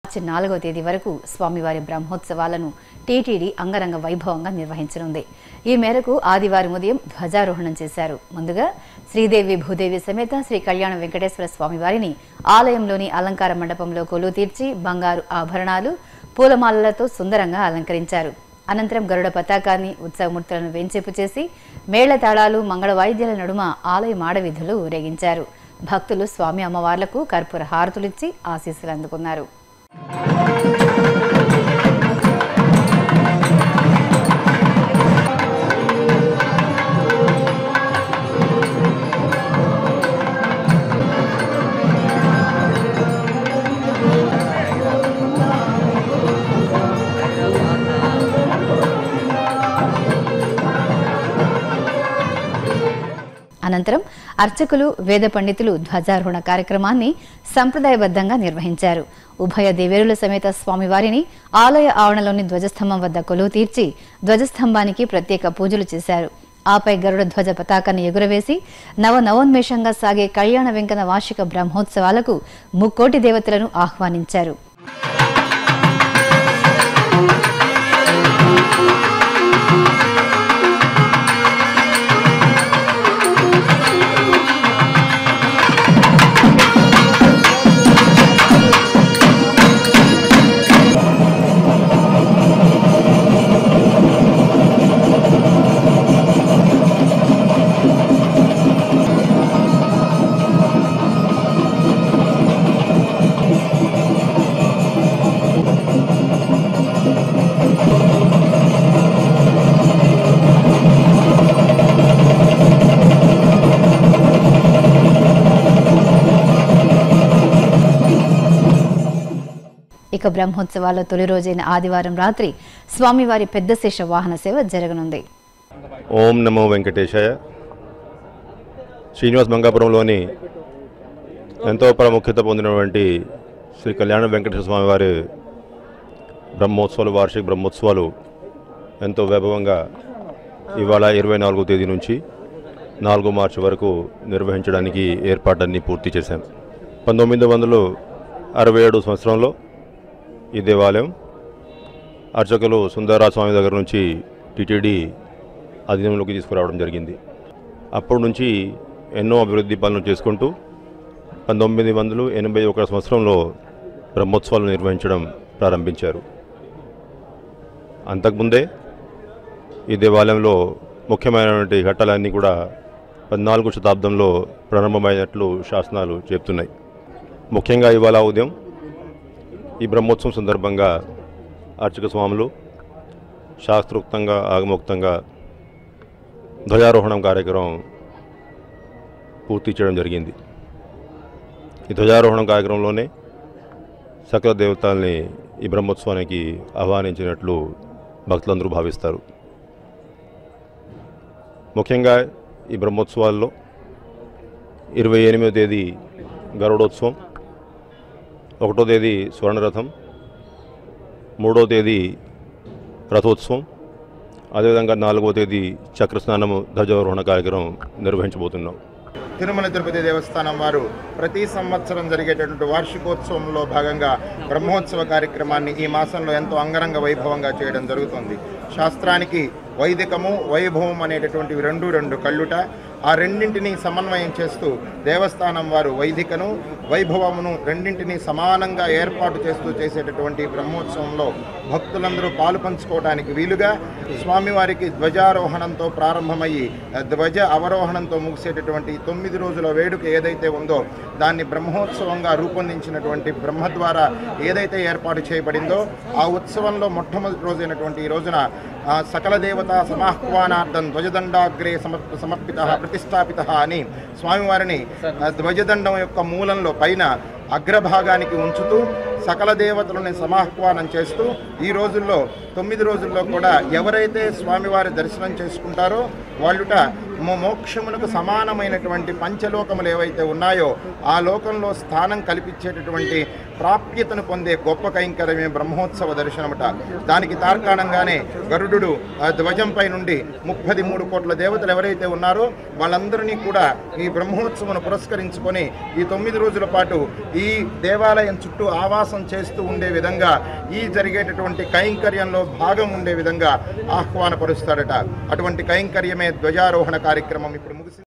మార్చి నాలుగో తేదీ వరకు స్వామివారి బ్రహ్మోత్సవాలను టీటీడీ అంగరంగ వైభవంగా నిర్వహించనుంది ఈ మేరకు ఆదివారం ఉదయం ధ్వజారోహణం చేశారు ముందుగా శ్రీదేవి భూదేవి సమేత శ్రీ కళ్యాణ వెంకటేశ్వర స్వామివారిని ఆలయంలోని అలంకార మండపంలో కొలువు తీర్చి బంగారు ఆభరణాలు పూలమాలలతో సుందరంగా అలంకరించారు అనంతరం గరుడ పతాకాన్ని ఉత్సవమూర్తులను వేంచేపు చేసి మేళతాళాలు మంగళ వాయిద్యాల నడుమ ఆలయ మాడవీధులు ఊరేగించారు భక్తులు స్వామి అమ్మవార్లకు కర్పూర హారతులిచ్చి ఆశీస్సులు అందుకున్నారు అనంతరం అర్చకులు వేద పండితులు ధ్వజారోహణ కార్యక్రమాన్ని సంప్రదాయబద్ధంగా నిర్వహించారు ఉభయ దేవేరుల సమేత స్వామివారిని ఆలయ ఆవరణలోని ధ్వజస్తంభం వద్ద కొలువు తీర్చి ధ్వజస్తంభానికి ప్రత్యేక పూజలు చేశారు ఆపై గరుడ ధ్వజ పతాకాన్ని ఎగురవేసి నవ నవోన్మేషంగా సాగే కళ్యాణ వెంకన్న వార్షిక బ్రహ్మోత్సవాలకు ముక్కోటి దేవతలను ఆహ్వానించారు ఇక బ్రహ్మోత్సవాల తొలి రోజైన ఆదివారం రాత్రి స్వామివారి పెద్ద శేష వాహన సేవ జరగనుంది ఓం నమో వెంకటేశాయ శ్రీనివాస్ మంగాపురంలోని ఎంతో ప్రాముఖ్యత పొందినటువంటి శ్రీ కళ్యాణ వెంకటేశ్వర స్వామి వారి బ్రహ్మోత్సవాలు వార్షిక బ్రహ్మోత్సవాలు ఎంతో వైభవంగా ఇవాళ ఇరవై నాలుగో తేదీ నుంచి నాలుగో మార్చి వరకు నిర్వహించడానికి ఏర్పాట్లన్నీ పూర్తి చేశాం పంతొమ్మిది వందల అరవై ఏడు సంవత్సరంలో ఈ దేవాలయం అర్చకులు సుందరరాజ స్వామి దగ్గర నుంచి టిటిడి అధీనంలోకి తీసుకురావడం జరిగింది అప్పటి నుంచి ఎన్నో అభివృద్ధి పనులు చేసుకుంటూ పంతొమ్మిది వందల ఎనభై ఒక సంవత్సరంలో బ్రహ్మోత్సవాలు నిర్వహించడం ప్రారంభించారు అంతకుముందే ఈ దేవాలయంలో ముఖ్యమైనటువంటి ఘట్టాలన్నీ కూడా పద్నాలుగు శతాబ్దంలో ప్రారంభమైనట్లు శాసనాలు చెప్తున్నాయి ముఖ్యంగా ఇవాళ ఉదయం ఈ బ్రహ్మోత్సవం సందర్భంగా అర్చక స్వాములు శాస్త్రోక్తంగా ఆగమోక్తంగా ధ్వజారోహణం కార్యక్రమం పూర్తి చేయడం జరిగింది ఈ ధ్వజారోహణం కార్యక్రమంలోనే సకల దేవతల్ని ఈ బ్రహ్మోత్సవానికి ఆహ్వానించినట్లు భక్తులందరూ భావిస్తారు ముఖ్యంగా ఈ బ్రహ్మోత్సవాల్లో ఇరవై ఎనిమిదో తేదీ గరుడోత్సవం ఒకటో తేదీ స్వర్ణరథం మూడో తేదీ రథోత్సవం అదేవిధంగా నాలుగో తేదీ చక్రస్నానము ధ్వజారోహణ కార్యక్రమం నిర్వహించబోతున్నాం తిరుమల తిరుపతి దేవస్థానం వారు ప్రతి సంవత్సరం జరిగేటటువంటి వార్షికోత్సవంలో భాగంగా బ్రహ్మోత్సవ కార్యక్రమాన్ని ఈ మాసంలో ఎంతో అంగరంగ వైభవంగా చేయడం జరుగుతుంది శాస్త్రానికి వైదికము వైభవం అనేటటువంటివి రెండు రెండు కళ్ళుట ఆ రెండింటిని సమన్వయం చేస్తూ దేవస్థానం వారు వైదికను వైభవమును రెండింటిని సమానంగా ఏర్పాటు చేస్తూ చేసేటటువంటి బ్రహ్మోత్సవంలో భక్తులందరూ పాలు పంచుకోవడానికి వీలుగా స్వామివారికి ధ్వజారోహణంతో ప్రారంభమయ్యి ఆ ధ్వజ అవరోహణంతో ముగిసేటటువంటి ఈ తొమ్మిది రోజుల వేడుక ఏదైతే ఉందో దాన్ని బ్రహ్మోత్సవంగా రూపొందించినటువంటి బ్రహ్మ ద్వారా ఏదైతే ఏర్పాటు చేయబడిందో ఆ ఉత్సవంలో మొట్టమొదటి రోజైనటువంటి ఈ రోజున ఆ సకల దేవతా సమాహ్వానార్థం ధ్వజదండాగ్రే సమర్ప సమర్పిత ప్రతిష్టాపిత అని స్వామివారిని ఆ ధ్వజదండం యొక్క మూలంలో పైన అగ్రభాగానికి ఉంచుతూ సకల దేవతలని సమాహ్వానం చేస్తూ ఈ రోజుల్లో తొమ్మిది రోజుల్లో కూడా ఎవరైతే స్వామివారి దర్శనం చేసుకుంటారో వాళ్ళుట మో- మోక్షమునకు సమానమైనటువంటి పంచలోకములు ఏవైతే ఉన్నాయో ఆ లోకంలో స్థానం కల్పించేటటువంటి ప్రాప్యతను పొందే గొప్ప కైంకర్యమే బ్రహ్మోత్సవ దర్శనమట దానికి తార్కాణంగానే గరుడు ఆ ధ్వజంపై నుండి ముప్పది మూడు కోట్ల దేవతలు ఎవరైతే ఉన్నారో వాళ్ళందరినీ కూడా ఈ బ్రహ్మోత్సవం పురస్కరించుకొని ఈ తొమ్మిది రోజుల పాటు ఈ దేవాలయం చుట్టూ ఆవాసం చేస్తూ ఉండే విధంగా ఈ జరిగేటటువంటి కైంకర్యంలో భాగం ఉండే విధంగా ఆహ్వానపరుస్తాడట అటువంటి కైంకర్యమే ధ్వజారోహణ కార్యక్రమం ఇప్పుడు ముగిసి